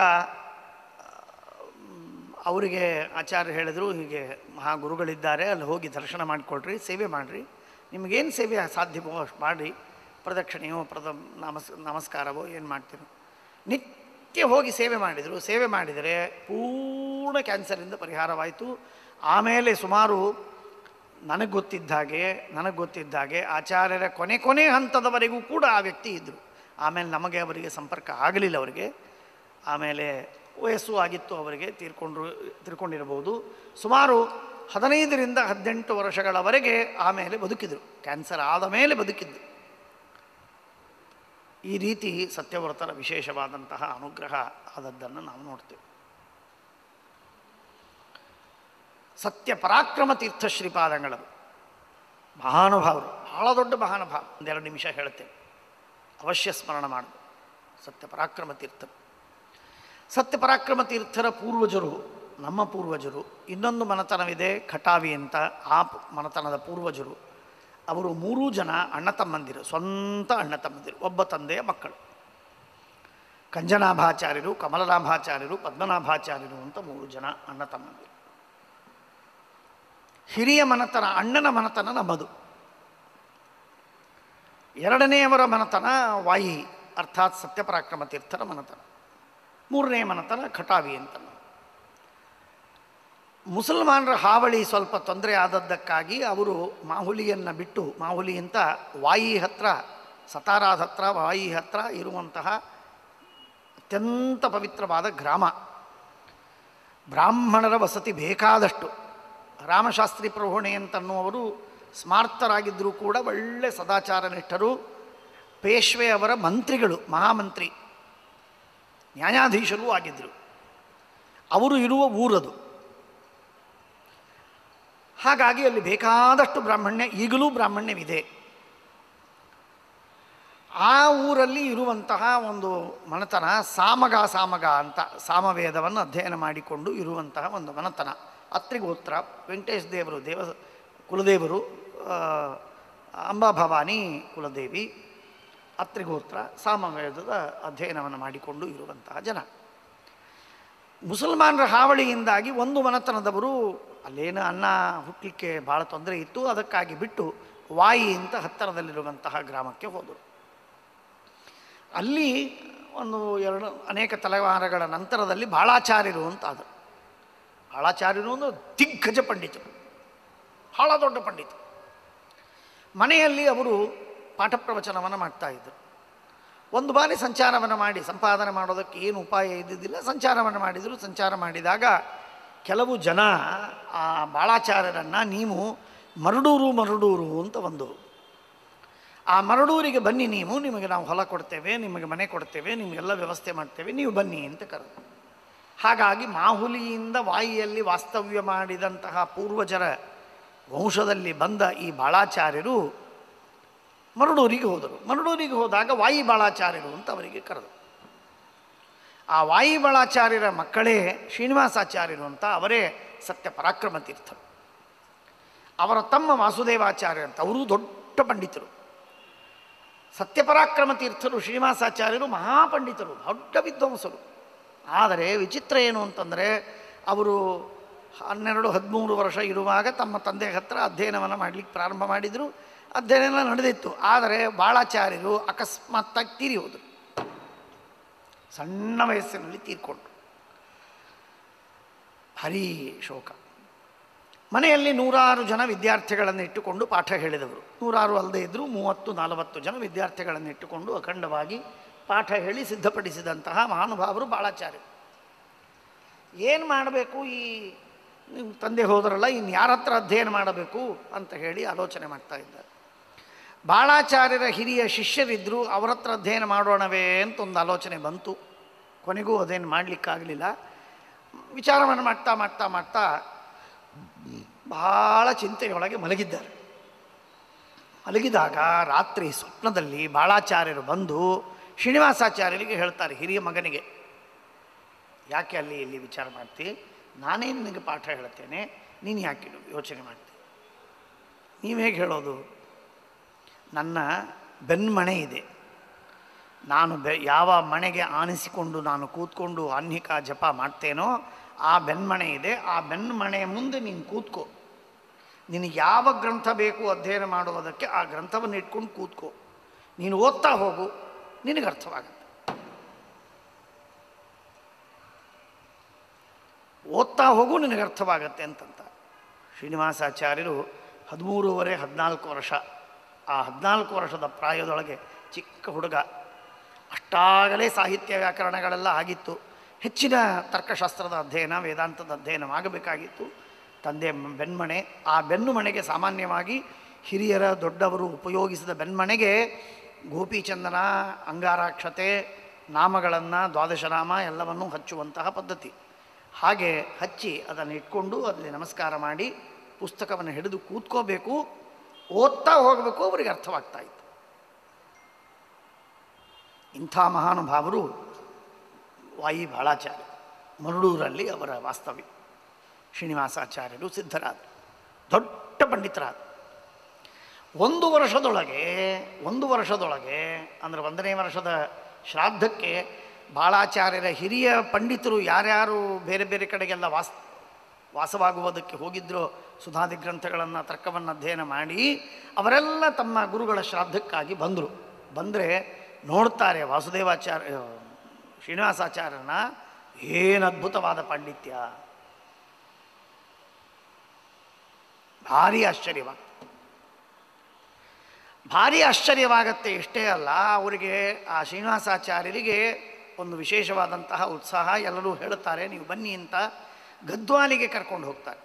Speaker 1: ಮ್, ಅವರಿಗೆ ಆಚಾರ್ಯ ಹೇಳಿದರು ಹೀಗೆ ಮಹಾಗುರುಗಳಿದ್ದಾರೆ ಅಲ್ಲಿ ಹೋಗಿ ದರ್ಶನ ಮಾಡಿಕೊಳ್ರಿ ಸೇವೆ ಮಾಡಿರಿ ನಿಮಗೇನು ಸೇವೆ ಸಾಧ್ಯವೋ ಅಷ್ಟು ಮಾಡಿ ಪ್ರದಕ್ಷಿಣೆಯೋ ಪ್ರದ ನಮಸ್ ನಮಸ್ಕಾರವೋ ಏನು ಮಾಡ್ತೀರೋ ನಿತ್ಯ ಹೋಗಿ ಸೇವೆ ಮಾಡಿದರು ಸೇವೆ ಮಾಡಿದರೆ ಪೂರ್ಣ ಕ್ಯಾನ್ಸರಿಂದ ಪರಿಹಾರವಾಯಿತು ಆಮೇಲೆ ಸುಮಾರು ನನಗೆ ಗೊತ್ತಿದ್ದ ಹಾಗೆ ನನಗೆ ಗೊತ್ತಿದ್ದ ಹಾಗೆ ಆಚಾರ್ಯರ ಕೊನೆ ಕೊನೆ ಹಂತದವರೆಗೂ ಕೂಡ ಆ ವ್ಯಕ್ತಿ ಇದ್ದರು ಆಮೇಲೆ ನಮಗೆ ಅವರಿಗೆ ಸಂಪರ್ಕ ಆಗಲಿಲ್ಲ ಅವರಿಗೆ ಆಮೇಲೆ ವಯಸ್ಸು ಆಗಿತ್ತು ಅವರಿಗೆ ತೀರ್ಕೊಂಡ್ರು ತೀರ್ಕೊಂಡಿರಬಹುದು ಸುಮಾರು ಹದಿನೈದರಿಂದ ಹದಿನೆಂಟು ವರ್ಷಗಳವರೆಗೆ ಆಮೇಲೆ ಬದುಕಿದರು ಕ್ಯಾನ್ಸರ್ ಆದ ಮೇಲೆ ಬದುಕಿದ್ದು ಈ ರೀತಿ ಸತ್ಯವ್ರತರ ವಿಶೇಷವಾದಂತಹ ಅನುಗ್ರಹ ಆದದ್ದನ್ನು ನಾವು ನೋಡ್ತೇವೆ ಸತ್ಯ ಪರಾಕ್ರಮ ತೀರ್ಥ ಶ್ರೀಪಾದಂಗಳರು ಮಹಾನುಭಾವರು ಬಹಳ ದೊಡ್ಡ ಮಹಾನುಭಾವ ಒಂದೆರಡು ನಿಮಿಷ ಹೇಳ್ತೇನೆ ಅವಶ್ಯ ಸ್ಮರಣ ಮಾಡೋದು ಸತ್ಯ ಪರಾಕ್ರಮ ತೀರ್ಥರು ಸತ್ಯ ಪರಾಕ್ರಮ ತೀರ್ಥರ ಪೂರ್ವಜರು ನಮ್ಮ ಪೂರ್ವಜರು ಇನ್ನೊಂದು ಮನತನವಿದೆ ಖಟಾವಿ ಅಂತ ಆ ಪ್- ಮನತನದ ಪೂರ್ವಜರು ಅವರು ಮೂರೂ ಜನ ಅಣ್ಣ ತಮ್ಮಂದಿರು ಸ್ವಂತ ಅಣ್ಣ ತಮ್ಮಂದಿರು ಒಬ್ಬ ತಂದೆಯ ಮಕ್ಕಳು ಕಂಜನಾಭಾಚಾರ್ಯರು ಕಮಲನಾಭಾಚಾರ್ಯರು ಪದ್ಮನಾಭಾಚಾರ್ಯರು ಅಂತ ಮೂರು ಜನ ಅಣ್ಣ ತಮ್ಮಂದಿರು ಹಿರಿಯ ಮನತನ ಅಣ್ಣನ ಮನತನ ನಮ್ಮದು ಎರಡನೆಯವರ ಮನತನ ವಾಯಿ ಅರ್ಥಾತ್ ಸತ್ಯಪರಾಕ್ರಮ ತೀರ್ಥರ ಮನತನ ಮೂರನೇ ಮನತನ ಖಟಾವಿ ಅಂತ ಮುಸಲ್ಮಾನರ ಹಾವಳಿ ಸ್ವಲ್ಪ ತೊಂದರೆ ಆದದ್ದಕ್ಕಾಗಿ ಅವರು ಮಾಹುಲಿಯನ್ನು ಬಿಟ್ಟು ಮಾಹುಲಿ ಅಂತ ವಾಯಿ ಹತ್ರ ಸತಾರಾದ ಹತ್ರ ವಾಯಿ ಹತ್ರ ಇರುವಂತಹ ಅತ್ಯಂತ ಪವಿತ್ರವಾದ ಗ್ರಾಮ ಬ್ರಾಹ್ಮಣರ ವಸತಿ ಬೇಕಾದಷ್ಟು ರಾಮಶಾಸ್ತ್ರಿ ಪ್ರಭುಣೆ ಅಂತನ್ನುವರು ಸ್ಮಾರ್ತರಾಗಿದ್ದರೂ ಕೂಡ ಒಳ್ಳೆ ಸದಾಚಾರ ನಿಷ್ಠರು ಪೇಶ್ವೆ ಅವರ ಮಂತ್ರಿಗಳು ಮಹಾಮಂತ್ರಿ ನ್ಯಾಯಾಧೀಶರೂ ಆಗಿದ್ದರು ಅವರು ಇರುವ ಊರದು ಹಾಗಾಗಿ ಅಲ್ಲಿ ಬೇಕಾದಷ್ಟು ಬ್ರಾಹ್ಮಣ್ಯ ಈಗಲೂ ಬ್ರಾಹ್ಮಣ್ಯವಿದೆ ಆ ಊರಲ್ಲಿ ಇರುವಂತಹ ಒಂದು ಮನತನ ಸಾಮಗ ಸಾಮಗ ಅಂತ ಸಾಮವೇದವನ್ನು ಅಧ್ಯಯನ ಮಾಡಿಕೊಂಡು ಇರುವಂತಹ ಒಂದು ಮನತನ ಅತ್ರಿಗೋತ್ರ ವೆಂಕಟೇಶ್ ದೇವರು ದೇವ ಕುಲದೇವರು ಆ, ಅಂಬಾಭವಾನಿ ಕುಲದೇವಿ ಅತ್ರಿಗೋತ್ರ ಸಾಮವೇದದ ಅಧ್ಯಯನವನ್ನು ಮಾಡಿಕೊಂಡು ಇರುವಂತಹ ಜನ ಮುಸಲ್ಮಾನರ ಹಾವಳಿಯಿಂದಾಗಿ ಒಂದು ಮನತನದವರು ಅಲ್ಲೇನು ಅನ್ನ ಹುಟ್ಟಲಿಕ್ಕೆ ಭಾಳ ತೊಂದರೆ ಇತ್ತು ಅದಕ್ಕಾಗಿ ಬಿಟ್ಟು ವಾಯಿ ಅಂತ ಹತ್ತಿರದಲ್ಲಿರುವಂತಹ ಗ್ರಾಮಕ್ಕೆ ಹೋದರು ಅಲ್ಲಿ ಒಂದು ಎರಡು ಅನೇಕ ತಲೆವಾರಗಳ ನಂತರದಲ್ಲಿ ಬಾಳಾಚಾರ್ಯರು ಅಂತ ಆದರು ಬಾಳಾಚಾರ್ಯರು ಒಂದು ದಿಗ್ಗಜ ಪಂಡಿತರು ಬಹಳ ದೊಡ್ಡ ಪಂಡಿತರು ಮನೆಯಲ್ಲಿ ಅವರು ಪಾಠ ಪ್ರವಚನವನ್ನು ಮಾಡ್ತಾ ಇದ್ದರು ಒಂದು ಬಾರಿ ಸಂಚಾರವನ್ನು ಮಾಡಿ ಸಂಪಾದನೆ ಮಾಡೋದಕ್ಕೆ ಏನು ಉಪಾಯ ಇದ್ದಿದ್ದಿಲ್ಲ ಸಂಚಾರವನ್ನು ಮಾಡಿದರು ಸಂಚಾರ ಮಾಡಿದಾಗ ಕೆಲವು ಜನ ಆ ಬಾಳಾಚಾರ್ಯರನ್ನು ನೀವು ಮರಡೂರು ಮರಡೂರು ಅಂತ ಒಂದು ಆ ಮರಡೂರಿಗೆ ಬನ್ನಿ ನೀವು ನಿಮಗೆ ನಾವು ಹೊಲ ಕೊಡ್ತೇವೆ ನಿಮಗೆ ಮನೆ ಕೊಡ್ತೇವೆ ನಿಮಗೆಲ್ಲ ವ್ಯವಸ್ಥೆ ಮಾಡ್ತೇವೆ ನೀವು ಬನ್ನಿ ಅಂತ ಕರೆದು ಹಾಗಾಗಿ ಮಾಹುಲಿಯಿಂದ ವಾಯಿಯಲ್ಲಿ ವಾಸ್ತವ್ಯ ಮಾಡಿದಂತಹ ಪೂರ್ವಜರ ವಂಶದಲ್ಲಿ ಬಂದ ಈ ಬಾಳಾಚಾರ್ಯರು ಮರಡೂರಿಗೆ ಹೋದರು ಮರಡೂರಿಗೆ ಹೋದಾಗ ವಾಯಿ ಬಾಳಾಚಾರ್ಯರು ಅಂತ ಅವರಿಗೆ ಕರೆದು ಆ ವಾಯಿ ಬಾಳಾಚಾರ್ಯರ ಮಕ್ಕಳೇ ಶ್ರೀನಿವಾಸಾಚಾರ್ಯರು ಅಂತ ಅವರೇ ಸತ್ಯ ಪರಾಕ್ರಮ ತೀರ್ಥರು ಅವರ ತಮ್ಮ ವಾಸುದೇವಾಚಾರ್ಯ ಅಂತ ಅವರು ದೊಡ್ಡ ಪಂಡಿತರು ಸತ್ಯಪರಾಕ್ರಮ ತೀರ್ಥರು ಶ್ರೀನಿವಾಸಾಚಾರ್ಯರು ಮಹಾಪಂಡಿತರು ದೊಡ್ಡ ವಿದ್ವಾಂಸರು ಆದರೆ ವಿಚಿತ್ರ ಏನು ಅಂತಂದರೆ ಅವರು ಹನ್ನೆರಡು ಹದಿಮೂರು ವರ್ಷ ಇರುವಾಗ ತಮ್ಮ ತಂದೆ ಹತ್ರ ಅಧ್ಯಯನವನ್ನು ಮಾಡಲಿಕ್ಕೆ ಪ್ರಾರಂಭ ಮಾಡಿದರು ಅಧ್ಯಯನ ನಡೆದಿತ್ತು ಆದರೆ ಬಾಳಾಚಾರ್ಯರು ಅಕಸ್ಮಾತ್ತಾಗಿ ತೀರಿ ಹೋದರು ಸಣ್ಣ ವಯಸ್ಸಿನಲ್ಲಿ ತೀರ್ಕೊಂಡ್ರು ಭಾರೀ ಶೋಕ ಮನೆಯಲ್ಲಿ ನೂರಾರು ಜನ ವಿದ್ಯಾರ್ಥಿಗಳನ್ನು ಇಟ್ಟುಕೊಂಡು ಪಾಠ ಹೇಳಿದವರು ನೂರಾರು ಅಲ್ಲದೆ ಇದ್ದರೂ ಮೂವತ್ತು ನಲವತ್ತು ಜನ ವಿದ್ಯಾರ್ಥಿಗಳನ್ನು ಇಟ್ಟುಕೊಂಡು ಅಖಂಡವಾಗಿ ಪಾಠ ಹೇಳಿ ಸಿದ್ಧಪಡಿಸಿದಂತಹ ಮಹಾನುಭಾವರು ಬಾಳಾಚಾರ್ಯರು ಏನು ಮಾಡಬೇಕು ಈ ನಿಮ್ಮ ತಂದೆ ಹೋದ್ರಲ್ಲ ಇನ್ನು ಯಾರ ಹತ್ರ ಅಧ್ಯಯನ ಮಾಡಬೇಕು ಅಂತ ಹೇಳಿ ಆಲೋಚನೆ ಮಾಡ್ತಾ ಇದ್ದಾರೆ ಬಾಳಾಚಾರ್ಯರ ಹಿರಿಯ ಶಿಷ್ಯರಿದ್ದರು ಅವರ ಹತ್ರ ಅಧ್ಯಯನ ಮಾಡೋಣವೇ ಅಂತ ಒಂದು ಆಲೋಚನೆ ಬಂತು ಕೊನೆಗೂ ಅದೇನು ಮಾಡಲಿಕ್ಕಾಗಲಿಲ್ಲ ವಿಚಾರವನ್ನು ಮಾಡ್ತಾ ಮಾಡ್ತಾ ಮಾಡ್ತಾ ಬಹಳ ಚಿಂತೆಯೊಳಗೆ ಮಲಗಿದ್ದಾರೆ ಮಲಗಿದಾಗ ರಾತ್ರಿ ಸ್ವಪ್ನದಲ್ಲಿ ಬಾಳಾಚಾರ್ಯರು ಬಂದು ಶ್ರೀನಿವಾಸಾಚಾರ್ಯರಿಗೆ ಹೇಳ್ತಾರೆ ಹಿರಿಯ ಮಗನಿಗೆ ಯಾಕೆ ಅಲ್ಲಿ ಇಲ್ಲಿ ವಿಚಾರ ಮಾಡ್ತಿ ನಾನೇ ನಿನಗೆ ಪಾಠ ಹೇಳ್ತೇನೆ ನೀನು ಯಾಕೆ ಯೋಚನೆ ಮಾಡ್ತಿ ನೀವು ಹೇಗೆ ಹೇಳೋದು ನನ್ನ ಬೆನ್ಮಣೆ ಇದೆ ನಾನು ಬೆ ಯಾವ ಮಣೆಗೆ ಆನಿಸಿಕೊಂಡು ನಾನು ಕೂತ್ಕೊಂಡು ಆಹ್ನಿಕ ಜಪ ಮಾಡ್ತೇನೋ ಆ ಬೆನ್ಮಣೆ ಇದೆ ಆ ಬೆನ್ಮಣೆಯ ಮುಂದೆ ನೀನು ಕೂತ್ಕೋ ನಿನಗೆ ಯಾವ ಗ್ರಂಥ ಬೇಕು ಅಧ್ಯಯನ ಮಾಡುವುದಕ್ಕೆ ಆ ಗ್ರಂಥವನ್ನು ಇಟ್ಕೊಂಡು ಕೂತ್ಕೋ ನೀನು ಓದ್ತಾ ಹೋಗು ನಿನಗೆ ಅರ್ಥವಾಗುತ್ತೆ ಓದ್ತಾ ಹೋಗು ನಿನಗೆ ಅರ್ಥವಾಗತ್ತೆ ಅಂತಂತ ಶ್ರೀನಿವಾಸಾಚಾರ್ಯರು ಹದಿಮೂರುವರೆ ಹದಿನಾಲ್ಕು ವರ್ಷ ಆ ಹದಿನಾಲ್ಕು ವರ್ಷದ ಪ್ರಾಯದೊಳಗೆ ಚಿಕ್ಕ ಹುಡುಗ ಅಷ್ಟಾಗಲೇ ಸಾಹಿತ್ಯ ವ್ಯಾಕರಣಗಳೆಲ್ಲ ಆಗಿತ್ತು ಹೆಚ್ಚಿನ ತರ್ಕಶಾಸ್ತ್ರದ ಅಧ್ಯಯನ ವೇದಾಂತದ ಅಧ್ಯಯನವಾಗಬೇಕಾಗಿತ್ತು ತಂದೆ ಬೆನ್ಮಣೆ ಆ ಬೆನ್ನು ಮಣೆಗೆ ಸಾಮಾನ್ಯವಾಗಿ ಹಿರಿಯರ ದೊಡ್ಡವರು ಉಪಯೋಗಿಸಿದ ಬೆನ್ಮಣೆಗೆ ಗೋಪಿಚಂದನ ಅಂಗಾರಾಕ್ಷತೆ ನಾಮಗಳನ್ನು ದ್ವಾದಶನಾಮ ಎಲ್ಲವನ್ನೂ ಹಚ್ಚುವಂತಹ ಪದ್ಧತಿ ಹಾಗೆ ಹಚ್ಚಿ ಅದನ್ನು ಇಟ್ಕೊಂಡು ಅಲ್ಲಿ ನಮಸ್ಕಾರ ಮಾಡಿ ಪುಸ್ತಕವನ್ನು ಹಿಡಿದು ಕೂತ್ಕೋಬೇಕು ಓದ್ತಾ ಹೋಗಬೇಕು ಅವರಿಗೆ ಅರ್ಥವಾಗ್ತಾ ಇತ್ತು ಇಂಥ ಮಹಾನುಭಾವರು ವಾಯಿ ಬಾಳಾಚಾರ್ಯ ಮರಳೂರಲ್ಲಿ ಅವರ ವಾಸ್ತವ್ಯ ಶ್ರೀನಿವಾಸಾಚಾರ್ಯರು ಸಿದ್ಧರಾದರು ದೊಡ್ಡ ಪಂಡಿತರಾದ ಒಂದು ವರ್ಷದೊಳಗೆ ಒಂದು ವರ್ಷದೊಳಗೆ ಅಂದರೆ ಒಂದನೇ ವರ್ಷದ ಶ್ರಾದ್ದಕ್ಕೆ ಬಾಳಾಚಾರ್ಯರ ಹಿರಿಯ ಪಂಡಿತರು ಯಾರ್ಯಾರು ಬೇರೆ ಬೇರೆ ಕಡೆಗೆಲ್ಲ ವಾಸ್ ವಾಸವಾಗುವುದಕ್ಕೆ ಹೋಗಿದ್ರೋ ಸುಧಾದಿ ಗ್ರಂಥಗಳನ್ನು ತರ್ಕವನ್ನು ಅಧ್ಯಯನ ಮಾಡಿ ಅವರೆಲ್ಲ ತಮ್ಮ ಗುರುಗಳ ಶ್ರಾದ್ದಕ್ಕಾಗಿ ಬಂದರು ಬಂದರೆ ನೋಡ್ತಾರೆ ವಾಸುದೇವಾಚಾರ್ಯ ಶ್ರೀನಿವಾಸಾಚಾರ್ಯನ ಏನು ಅದ್ಭುತವಾದ ಪಾಂಡಿತ್ಯ ಭಾರಿ ಆಶ್ಚರ್ಯವಾಗ್ತದೆ ಭಾರಿ ಆಶ್ಚರ್ಯವಾಗತ್ತೆ ಇಷ್ಟೇ ಅಲ್ಲ ಅವರಿಗೆ ಆ ಶ್ರೀನಿವಾಸಾಚಾರ್ಯರಿಗೆ ಒಂದು ವಿಶೇಷವಾದಂತಹ ಉತ್ಸಾಹ ಎಲ್ಲರೂ ಹೇಳುತ್ತಾರೆ ನೀವು ಬನ್ನಿ ಅಂತ ಗದ್ವಾಲಿಗೆ ಕರ್ಕೊಂಡು ಹೋಗ್ತಾರೆ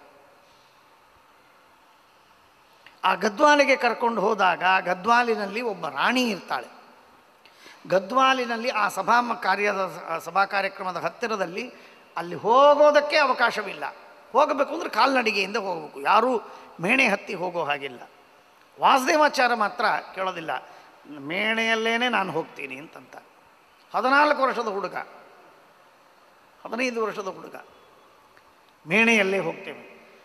Speaker 1: ಆ ಗದ್ವಾಲಿಗೆ ಕರ್ಕೊಂಡು ಹೋದಾಗ ಗದ್ವಾಲಿನಲ್ಲಿ ಒಬ್ಬ ರಾಣಿ ಇರ್ತಾಳೆ ಗದ್ವಾಲಿನಲ್ಲಿ ಆ ಸಭಾ ಕಾರ್ಯದ ಆ ಸಭಾ ಕಾರ್ಯಕ್ರಮದ ಹತ್ತಿರದಲ್ಲಿ ಅಲ್ಲಿ ಹೋಗೋದಕ್ಕೆ ಅವಕಾಶವಿಲ್ಲ ಹೋಗಬೇಕು ಅಂದರೆ ಕಾಲ್ನಡಿಗೆಯಿಂದ ಹೋಗಬೇಕು ಯಾರೂ ಮೇಣೆ ಹತ್ತಿ ಹೋಗೋ ಹಾಗಿಲ್ಲ ವಾಸುದೇವಾಚಾರ ಮಾತ್ರ ಕೇಳೋದಿಲ್ಲ ಮೇಣೆಯಲ್ಲೇನೆ ನಾನು ಹೋಗ್ತೀನಿ ಅಂತಂತ ಹದಿನಾಲ್ಕು ವರ್ಷದ ಹುಡುಗ ಹದಿನೈದು ವರ್ಷದ ಹುಡುಗ ಮೇಣೆಯಲ್ಲೇ ಹೋಗ್ತೇವೆ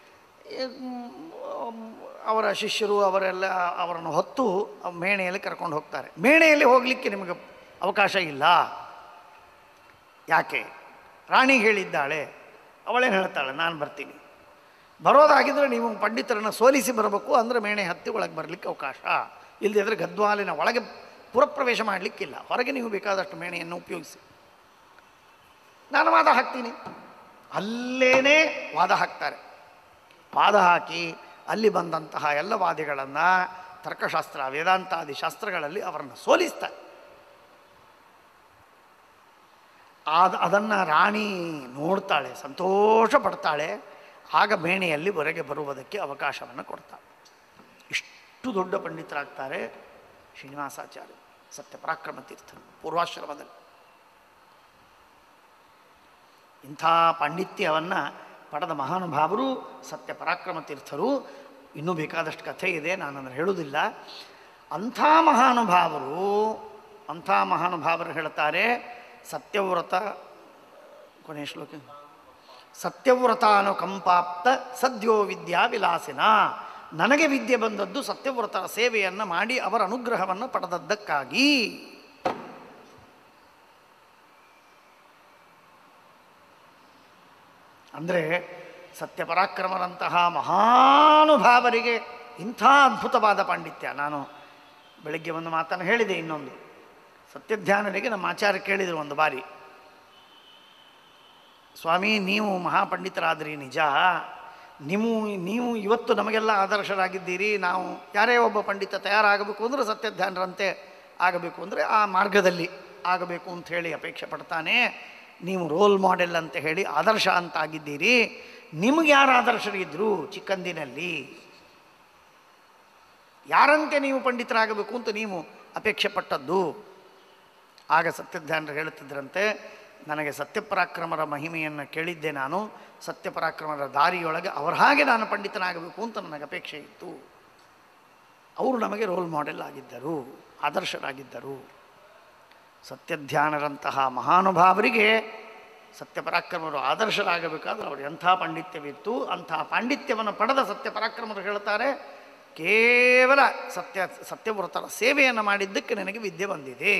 Speaker 1: ಅವರ ಶಿಷ್ಯರು ಅವರೆಲ್ಲ ಅವರನ್ನು ಹೊತ್ತು ಮೇಣೆಯಲ್ಲಿ ಕರ್ಕೊಂಡು ಹೋಗ್ತಾರೆ ಮೇಣೆಯಲ್ಲಿ ಹೋಗಲಿಕ್ಕೆ ನಿಮಗೆ ಅವಕಾಶ ಇಲ್ಲ ಯಾಕೆ ರಾಣಿ ಹೇಳಿದ್ದಾಳೆ ಅವಳೇನು ಹೇಳ್ತಾಳೆ ನಾನು ಬರ್ತೀನಿ ಬರೋದಾಗಿದ್ದರೆ ನೀವು ಪಂಡಿತರನ್ನು ಸೋಲಿಸಿ ಬರಬೇಕು ಅಂದರೆ ಮೇಣೆ ಹತ್ತಿ ಒಳಗೆ ಬರಲಿಕ್ಕೆ ಅವಕಾಶ ಇಲ್ಲದಿದ್ದರೆ ಗದ್ವಾಲಿನ ಒಳಗೆ ಪುರಪ್ರವೇಶ ಮಾಡಲಿಕ್ಕಿಲ್ಲ ಹೊರಗೆ ನೀವು ಬೇಕಾದಷ್ಟು ಮೇಣೆಯನ್ನು ಉಪಯೋಗಿಸಿ ನಾನು ವಾದ ಹಾಕ್ತೀನಿ ಅಲ್ಲೇನೇ ವಾದ ಹಾಕ್ತಾರೆ ವಾದ ಹಾಕಿ ಅಲ್ಲಿ ಬಂದಂತಹ ಎಲ್ಲ ವಾದಿಗಳನ್ನು ತರ್ಕಶಾಸ್ತ್ರ ವೇದಾಂತಾದಿ ಶಾಸ್ತ್ರಗಳಲ್ಲಿ ಅವರನ್ನು ಸೋಲಿಸ್ತಾರೆ ಆದ ಅದನ್ನು ರಾಣಿ ನೋಡ್ತಾಳೆ ಸಂತೋಷ ಪಡ್ತಾಳೆ ಆಗ ಮೇಣೆಯಲ್ಲಿ ಹೊರಗೆ ಬರುವುದಕ್ಕೆ ಅವಕಾಶವನ್ನು ಕೊಡ್ತಾಳೆ ಇಷ್ಟು ದೊಡ್ಡ ಪಂಡಿತರಾಗ್ತಾರೆ ಶ್ರೀನಿವಾಸಾಚಾರ್ಯ ಸತ್ಯ ಪರಾಕ್ರಮ ತೀರ್ಥ ಪೂರ್ವಾಶ್ರಮದಲ್ಲಿ ಇಂಥ ಪಾಂಡಿತ್ಯವನ್ನು ಪಡೆದ ಮಹಾನುಭಾವರು ಸತ್ಯ ಪರಾಕ್ರಮ ತೀರ್ಥರು ಇನ್ನೂ ಬೇಕಾದಷ್ಟು ಕಥೆ ಇದೆ ನಾನು ಅದನ್ನು ಹೇಳುವುದಿಲ್ಲ ಅಂಥ ಮಹಾನುಭಾವರು ಅಂಥ ಮಹಾನುಭಾವರು ಹೇಳ್ತಾರೆ ಸತ್ಯವ್ರತ ಕೊನೆಯ ಶ್ಲೋಕ ಸತ್ಯವ್ರತಾನುಕಂಪಾಪ್ತ ಸದ್ಯೋ ವಿದ್ಯಾ ವಿಲಾಸಿನ ನನಗೆ ವಿದ್ಯೆ ಬಂದದ್ದು ಸತ್ಯವ್ರತರ ಸೇವೆಯನ್ನು ಮಾಡಿ ಅವರ ಅನುಗ್ರಹವನ್ನು ಪಡೆದದ್ದಕ್ಕಾಗಿ ಅಂದರೆ ಸತ್ಯಪರಾಕ್ರಮರಂತಹ ಮಹಾನುಭಾವರಿಗೆ ಇಂಥ ಅದ್ಭುತವಾದ ಪಾಂಡಿತ್ಯ ನಾನು ಬೆಳಗ್ಗೆ ಒಂದು ಮಾತನ್ನು ಹೇಳಿದೆ ಇನ್ನೊಂದು ಸತ್ಯಧ್ಯಾನರಿಗೆ ನಮ್ಮ ಆಚಾರ್ಯ ಕೇಳಿದರು ಒಂದು ಬಾರಿ ಸ್ವಾಮಿ ನೀವು ಮಹಾಪಂಡಿತರಾದ್ರಿ ನಿಜ ನೀವು ನೀವು ಇವತ್ತು ನಮಗೆಲ್ಲ ಆದರ್ಶರಾಗಿದ್ದೀರಿ ನಾವು ಯಾರೇ ಒಬ್ಬ ಪಂಡಿತ ತಯಾರಾಗಬೇಕು ಅಂದರೆ ಸತ್ಯಧ್ಯಾನರಂತೆ ಆಗಬೇಕು ಅಂದರೆ ಆ ಮಾರ್ಗದಲ್ಲಿ ಆಗಬೇಕು ಅಂತ ಹೇಳಿ ಅಪೇಕ್ಷೆ ಪಡ್ತಾನೆ ನೀವು ರೋಲ್ ಮಾಡೆಲ್ ಅಂತ ಹೇಳಿ ಆದರ್ಶ ಅಂತ ಆಗಿದ್ದೀರಿ ನಿಮಗೆ ಯಾರು ಆದರ್ಶರಿದ್ದರು ಚಿಕ್ಕಂದಿನಲ್ಲಿ ಯಾರಂತೆ ನೀವು ಪಂಡಿತರಾಗಬೇಕು ಅಂತ ನೀವು ಅಪೇಕ್ಷೆ ಪಟ್ಟದ್ದು ಆಗ ಸತ್ಯಧ್ಯಾನರು ಹೇಳುತ್ತಿದ್ದರಂತೆ ನನಗೆ ಸತ್ಯಪರಾಕ್ರಮರ ಮಹಿಮೆಯನ್ನು ಕೇಳಿದ್ದೆ ನಾನು ಸತ್ಯಪರಾಕ್ರಮರ ದಾರಿಯೊಳಗೆ ಅವರ ಹಾಗೆ ನಾನು ಪಂಡಿತನಾಗಬೇಕು ಅಂತ ನನಗೆ ಅಪೇಕ್ಷೆ ಇತ್ತು ಅವರು ನಮಗೆ ರೋಲ್ ಮಾಡೆಲ್ ಆಗಿದ್ದರು ಆದರ್ಶರಾಗಿದ್ದರು ಸತ್ಯಧ್ಯಾನರಂತಹ ಮಹಾನುಭಾವರಿಗೆ ಸತ್ಯಪರಾಕ್ರಮರು ಆದರ್ಶರಾಗಬೇಕಾದ್ರೆ ಅವರು ಎಂಥ ಪಾಂಡಿತ್ಯವಿತ್ತು ಅಂಥ ಪಾಂಡಿತ್ಯವನ್ನು ಪಡೆದ ಸತ್ಯಪರಾಕ್ರಮರು ಹೇಳ್ತಾರೆ ಕೇವಲ ಸತ್ಯ ಸತ್ಯವ್ರತರ ಸೇವೆಯನ್ನು ಮಾಡಿದ್ದಕ್ಕೆ ನನಗೆ ವಿದ್ಯೆ ಬಂದಿದೆ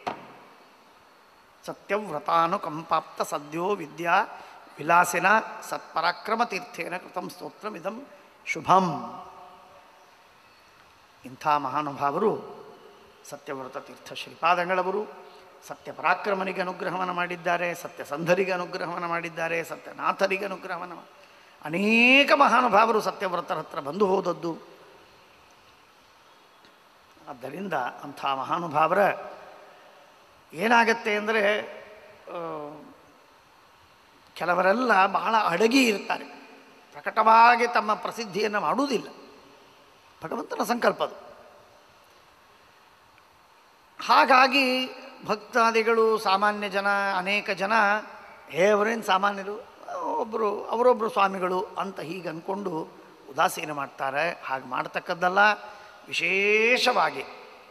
Speaker 1: ಸತ್ಯವ್ರತಾನುಕಂಪಾಪ್ತ ಸದ್ಯೋ ವಿದ್ಯಾ ವಿಲಾಸಿನ ಸತ್ಪರಾಕ್ರಮ ತೀರ್ಥೇನ ಕೃತಂ ಸ್ತೋತ್ರಮಿದಂ ಶುಭಂ ಇಂಥ ಮಹಾನುಭಾವರು ಸತ್ಯವ್ರತ ತೀರ್ಥ ಶ್ರೀಪಾದಂಗಳವರು ಸತ್ಯ ಪರಾಕ್ರಮನಿಗೆ ಅನುಗ್ರಹವನ್ನು ಮಾಡಿದ್ದಾರೆ ಸತ್ಯಸಂಧರಿಗೆ ಅನುಗ್ರಹವನ್ನು ಮಾಡಿದ್ದಾರೆ ಸತ್ಯನಾಥರಿಗೆ ಅನುಗ್ರಹವನ್ನು ಮಾ- ಅನೇಕ ಮಹಾನುಭಾವರು ಸತ್ಯವ್ರತರ ಹತ್ರ ಬಂದು ಹೋದದ್ದು ಆದ್ದರಿಂದ ಅಂಥ ಮಹಾನುಭಾವರ ಏನಾಗತ್ತೆ ಅಂದರೆ ಕೆಲವರೆಲ್ಲ ಬಹಳ ಅಡಗಿ ಇರ್ತಾರೆ ಪ್ರಕಟವಾಗಿ ತಮ್ಮ ಪ್ರಸಿದ್ಧಿಯನ್ನು ಮಾಡುವುದಿಲ್ಲ ಭಗವಂತನ ಸಂಕಲ್ಪ ಅದು ಹಾಗಾಗಿ ಭಕ್ತಾದಿಗಳು ಸಾಮಾನ್ಯ ಜನ ಅನೇಕ ಜನ ಏ ಅವರೇನು ಸಾಮಾನ್ಯರು ಒಬ್ಬರು ಅವರೊಬ್ಬರು ಸ್ವಾಮಿಗಳು ಅಂತ ಹೀಗೆ ಅಂದ್ಕೊಂಡು ಉದಾಸೀನ ಮಾಡ್ತಾರೆ ಹಾಗೆ ಮಾಡ್ತಕ್ಕದ್ದಲ್ಲ ವಿಶೇಷವಾಗಿ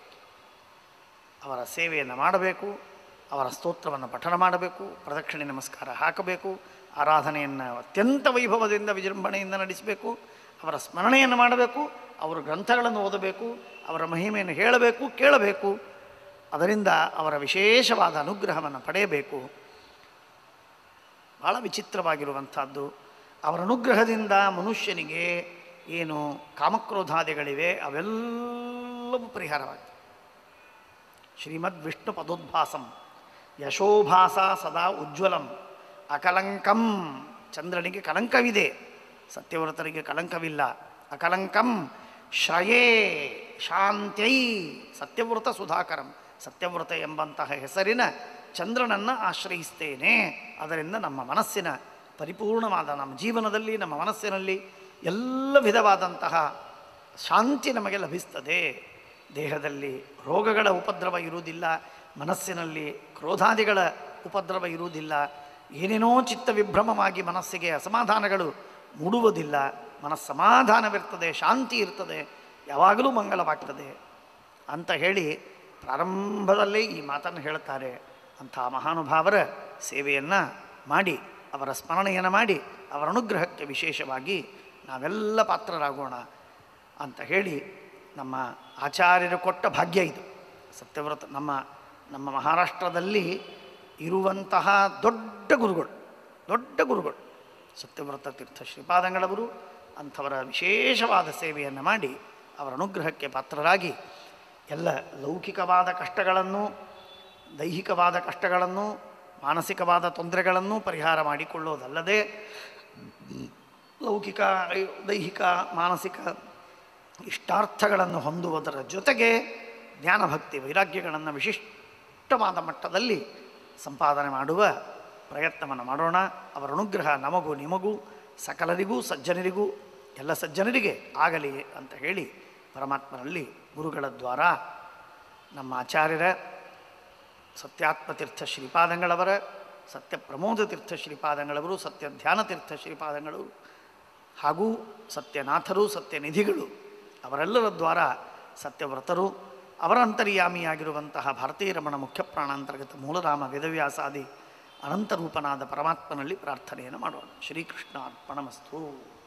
Speaker 1: ಅವರ ಸೇವೆಯನ್ನು ಮಾಡಬೇಕು ಅವರ ಸ್ತೋತ್ರವನ್ನು ಪಠಣ ಮಾಡಬೇಕು ಪ್ರದಕ್ಷಿಣೆ ನಮಸ್ಕಾರ ಹಾಕಬೇಕು ಆರಾಧನೆಯನ್ನು ಅತ್ಯಂತ ವೈಭವದಿಂದ ವಿಜೃಂಭಣೆಯಿಂದ ನಡೆಸಬೇಕು ಅವರ ಸ್ಮರಣೆಯನ್ನು ಮಾಡಬೇಕು ಅವರ ಗ್ರಂಥಗಳನ್ನು ಓದಬೇಕು ಅವರ ಮಹಿಮೆಯನ್ನು ಹೇಳಬೇಕು ಕೇಳಬೇಕು ಅದರಿಂದ ಅವರ ವಿಶೇಷವಾದ ಅನುಗ್ರಹವನ್ನು ಪಡೆಯಬೇಕು ಭಾಳ ವಿಚಿತ್ರವಾಗಿರುವಂಥದ್ದು ಅವರ ಅನುಗ್ರಹದಿಂದ ಮನುಷ್ಯನಿಗೆ ಏನು ಕಾಮಕ್ರೋಧಾದಿಗಳಿವೆ ಅವೆಲ್ಲವೂ ಪರಿಹಾರವಾಗ್ತದೆ ಶ್ರೀಮದ್ ವಿಷ್ಣು ಪದೋದ್ಭಾಸಂ ಯಶೋಭಾಸ ಸದಾ ಉಜ್ವಲಂ ಅಕಲಂಕಂ ಚಂದ್ರನಿಗೆ ಕಳಂಕವಿದೆ ಸತ್ಯವ್ರತರಿಗೆ ಕಳಂಕವಿಲ್ಲ ಅಕಲಂಕಂ ಶ್ರಯೇ ಶಾಂತ್ಯೈ ಸತ್ಯವ್ರತ ಸುಧಾಕರಂ ಸತ್ಯವ್ರತ ಎಂಬಂತಹ ಹೆಸರಿನ ಚಂದ್ರನನ್ನು ಆಶ್ರಯಿಸ್ತೇನೆ ಅದರಿಂದ ನಮ್ಮ ಮನಸ್ಸಿನ ಪರಿಪೂರ್ಣವಾದ ನಮ್ಮ ಜೀವನದಲ್ಲಿ ನಮ್ಮ ಮನಸ್ಸಿನಲ್ಲಿ ಎಲ್ಲ ವಿಧವಾದಂತಹ ಶಾಂತಿ ನಮಗೆ ಲಭಿಸ್ತದೆ ದೇಹದಲ್ಲಿ ರೋಗಗಳ ಉಪದ್ರವ ಇರುವುದಿಲ್ಲ ಮನಸ್ಸಿನಲ್ಲಿ ಕ್ರೋಧಾದಿಗಳ ಉಪದ್ರವ ಇರುವುದಿಲ್ಲ ಏನೇನೋ ಚಿತ್ತ ವಿಭ್ರಮವಾಗಿ ಮನಸ್ಸಿಗೆ ಅಸಮಾಧಾನಗಳು ಮೂಡುವುದಿಲ್ಲ ಮನಸ್ಸಮಾಧಾನವಿರ್ತದೆ ಶಾಂತಿ ಇರ್ತದೆ ಯಾವಾಗಲೂ ಮಂಗಲವಾಗ್ತದೆ ಅಂತ ಹೇಳಿ ಪ್ರಾರಂಭದಲ್ಲೇ ಈ ಮಾತನ್ನು ಹೇಳುತ್ತಾರೆ ಅಂಥ ಮಹಾನುಭಾವರ ಸೇವೆಯನ್ನು ಮಾಡಿ ಅವರ ಸ್ಮರಣೆಯನ್ನು ಮಾಡಿ ಅವರ ಅನುಗ್ರಹಕ್ಕೆ ವಿಶೇಷವಾಗಿ ನಾವೆಲ್ಲ ಪಾತ್ರರಾಗೋಣ ಅಂತ ಹೇಳಿ ನಮ್ಮ ಆಚಾರ್ಯರು ಕೊಟ್ಟ ಭಾಗ್ಯ ಇದು ಸತ್ಯವ್ರತ ನಮ್ಮ ನಮ್ಮ ಮಹಾರಾಷ್ಟ್ರದಲ್ಲಿ ಇರುವಂತಹ ದೊಡ್ಡ ಗುರುಗಳು ದೊಡ್ಡ ಗುರುಗಳು ಸತ್ಯವ್ರತ ತೀರ್ಥ ಶ್ರೀಪಾದಂಗಳವರು ಅಂಥವರ ವಿಶೇಷವಾದ ಸೇವೆಯನ್ನು ಮಾಡಿ ಅವರ ಅನುಗ್ರಹಕ್ಕೆ ಪಾತ್ರರಾಗಿ ಎಲ್ಲ ಲೌಕಿಕವಾದ ಕಷ್ಟಗಳನ್ನು ದೈಹಿಕವಾದ ಕಷ್ಟಗಳನ್ನು ಮಾನಸಿಕವಾದ ತೊಂದರೆಗಳನ್ನು ಪರಿಹಾರ ಮಾಡಿಕೊಳ್ಳೋದಲ್ಲದೆ ಲೌಕಿಕ ದೈಹಿಕ ಮಾನಸಿಕ ಇಷ್ಟಾರ್ಥಗಳನ್ನು ಹೊಂದುವುದರ ಜೊತೆಗೆ ಜ್ಞಾನಭಕ್ತಿ ವೈರಾಗ್ಯಗಳನ್ನು ವಿಶಿಷ್ಟವಾದ ಮಟ್ಟದಲ್ಲಿ ಸಂಪಾದನೆ ಮಾಡುವ ಪ್ರಯತ್ನವನ್ನು ಮಾಡೋಣ ಅವರ ಅನುಗ್ರಹ ನಮಗೂ ನಿಮಗೂ ಸಕಲರಿಗೂ ಸಜ್ಜನರಿಗೂ ಎಲ್ಲ ಸಜ್ಜನರಿಗೆ ಆಗಲಿ ಅಂತ ಹೇಳಿ ಪರಮಾತ್ಮನಲ್ಲಿ ಗುರುಗಳ ದ್ವಾರ ನಮ್ಮ ಆಚಾರ್ಯರ ಸತ್ಯಾತ್ಮ ತೀರ್ಥ ಶ್ರೀಪಾದಂಗಳವರ ಸತ್ಯ ಪ್ರಮೋದ ತೀರ್ಥ ಶ್ರೀಪಾದಂಗಳವರು ಸತ್ಯ ಧ್ಯಾನ ತೀರ್ಥ ಶ್ರೀಪಾದಂಗಳು ಹಾಗೂ ಸತ್ಯನಾಥರು ಸತ್ಯನಿಧಿಗಳು ಅವರೆಲ್ಲರ ದ್ವಾರ ಸತ್ಯವ್ರತರು ಅವರ ಅಂತರ್ಯಾಮಿಯಾಗಿರುವಂತಹ ಭಾರತೀಯ ರಮಣ ಮುಖ್ಯ ಪ್ರಾಣಾಂತರ್ಗತ ಮೂಲರಾಮ ವೇದವ್ಯಾಸಾದಿ ಅನಂತರೂಪನಾದ ಪರಮಾತ್ಮನಲ್ಲಿ ಪ್ರಾರ್ಥನೆಯನ್ನು ಮಾಡೋಣ ಶ್ರೀಕೃಷ್ಣ ಅರ್ಪಣಮಸ್ತು